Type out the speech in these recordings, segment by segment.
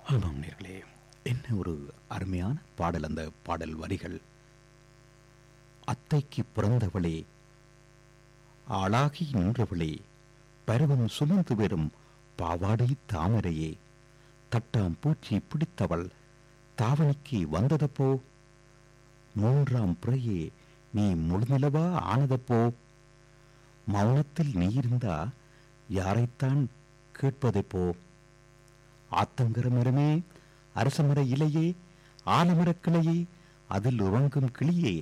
ஆமாம் நேர்களே என்ன ஒரு அருமையான பாடல் அந்த பாடல் வரிகள் அத்தைக்கு பிறந்தவளே ஆளாகி நின்றவளே பருவம் சுமந்து வரும் பாவாடை தாமரையே தட்டாம் பூச்சி பிடித்தவள் தாவணிக்கு வந்ததப்போ மூன்றாம் பிறையே நீ முழுநிலவா ஆனதப்போ மௌனத்தில் நீ இருந்தா யாரைத்தான் கேட்பதெப்போ ஆத்தங்கர மரமே அரசமர இலையே ஆலமரக் கிளையே அதில் உறங்கும் கிளியே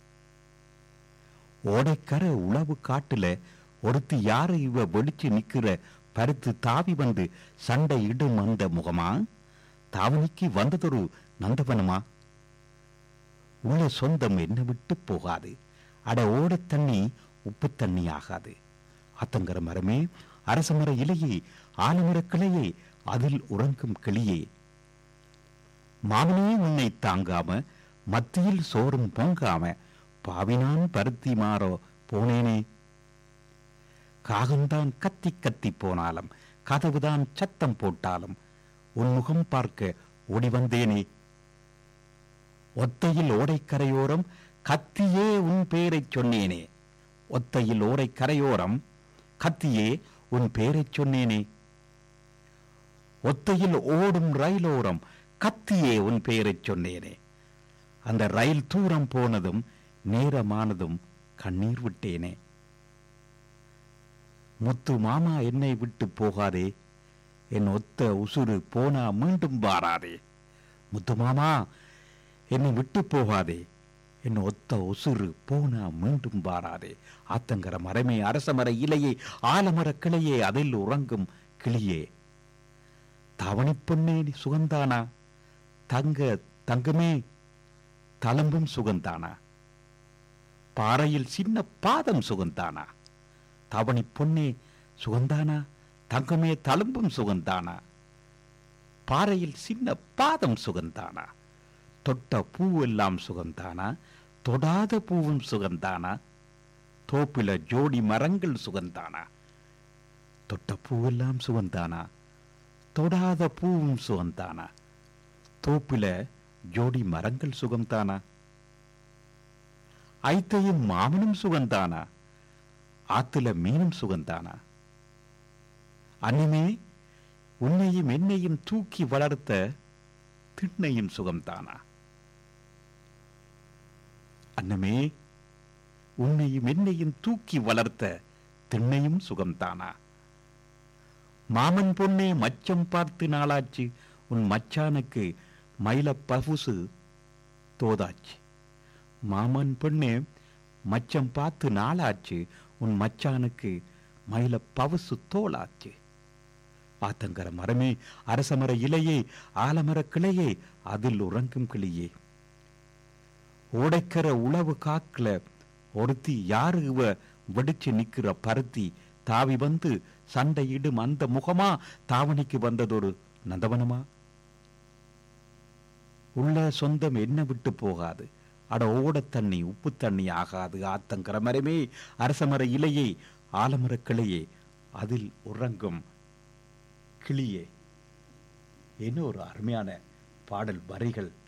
ஓடைக்கர உளவு காட்டுல ஒருத்தி யாரு இவ வெடிச்சு நிக்கிற பருத்து தாவி வந்து சண்டை இடும் அந்த முகமா தாவணிக்கு வந்ததொரு நந்தவனமா உள்ள சொந்தம் என்ன விட்டு போகாது அட ஓடத் தண்ணி உப்பு தண்ணி ஆகாது அத்தங்கர மரமே அரசமர இலையே ஆலமரக் கிளையே அதில் உறங்கும் கிளியே மாமனே உன்னை தாங்காம மத்தியில் சோறும் பொங்காம பாவினான் பருத்தி மாறோ போனேனே காகம்தான் கத்தி கத்தி போனாலும் கதவுதான் சத்தம் போட்டாலும் உன் முகம் பார்க்க ஓடி வந்தேனே ஒத்தையில் ஓடைக்கரையோரம் கத்தியே உன் பேரைச் சொன்னேனே ஒத்தையில் ஓடைக்கரையோரம் கத்தியே உன் பேரைச் சொன்னேனே ஒத்தையில் ஓடும் ரயிலோரம் கத்தியே உன் பெயரைச் சொன்னேனே அந்த ரயில் தூரம் போனதும் நேரமானதும் கண்ணீர் விட்டேனே முத்து மாமா என்னை விட்டு போகாதே என் ஒத்த உசுறு போனா மீண்டும் வாராதே முத்து மாமா என்னை விட்டு போகாதே என் ஒத்த உசுறு போனா மீண்டும் வாராதே ஆத்தங்கர மரமே அரசமர இலையே ஆலமர கிளையே அதில் உறங்கும் கிளியே தவணி பொன்னே நீ சுகந்தானா தங்க தங்கமே தளம்பும் சுகந்தானா பாறையில் சின்ன பாதம் சுகந்தானா தவணி பொன்னே சுகந்தானா தங்கமே தழும்பும் சுகந்தானா பாறையில் சின்ன பாதம் சுகந்தானா தொட்ட பூவெல்லாம் சுகந்தானா தொடாத பூவும் சுகந்தானா தோப்பில ஜோடி மரங்கள் சுகந்தானா தொட்ட பூவெல்லாம் சுகந்தானா தொடாத பூவும் சுகந்தானா தோப்பில ஜோடி மரங்கள் சுகம்தானா ஐத்தையும் மாமனும் சுகந்தானா ஆத்துல மீனும் சுகந்தானா அன்னிமே உன்னையும் என்னையும் தூக்கி வளர்த்த திண்ணையும் சுகம்தானா அன்னமே உன்னையும் என்னையும் தூக்கி வளர்த்த திண்ணையும் சுகம்தானா மாமன் பொண்ணே மச்சம் பார்த்து நாளாச்சு உன் மச்சானுக்கு மயில பவுசு தோதாச்சு மாமன் பொண்ணே மச்சம் பார்த்து நாளாச்சு உன் மச்சானுக்கு மயில பவுசு தோளாச்சு ஆத்தங்கர மரமே அரசமர இலையே ஆலமர கிளையே அதில் உறங்கும் கிளியே ஓடைக்கர உளவு காக்கல ஒருத்தி யாரு இவ வெடிச்சு நிக்கிற பருத்தி தாவி வந்து சண்டையிடும் அந்த முகமா தாவணிக்கு வந்ததொரு நந்தவனமா உள்ள சொந்தம் என்ன விட்டு போகாது அட ஓடத் தண்ணி உப்பு தண்ணி ஆகாது ஆத்தங்கர மரமே அரசமர இலையே ஆலமர கிளையே அதில் உறங்கும் கிளியே என்ன ஒரு அருமையான பாடல் வரிகள்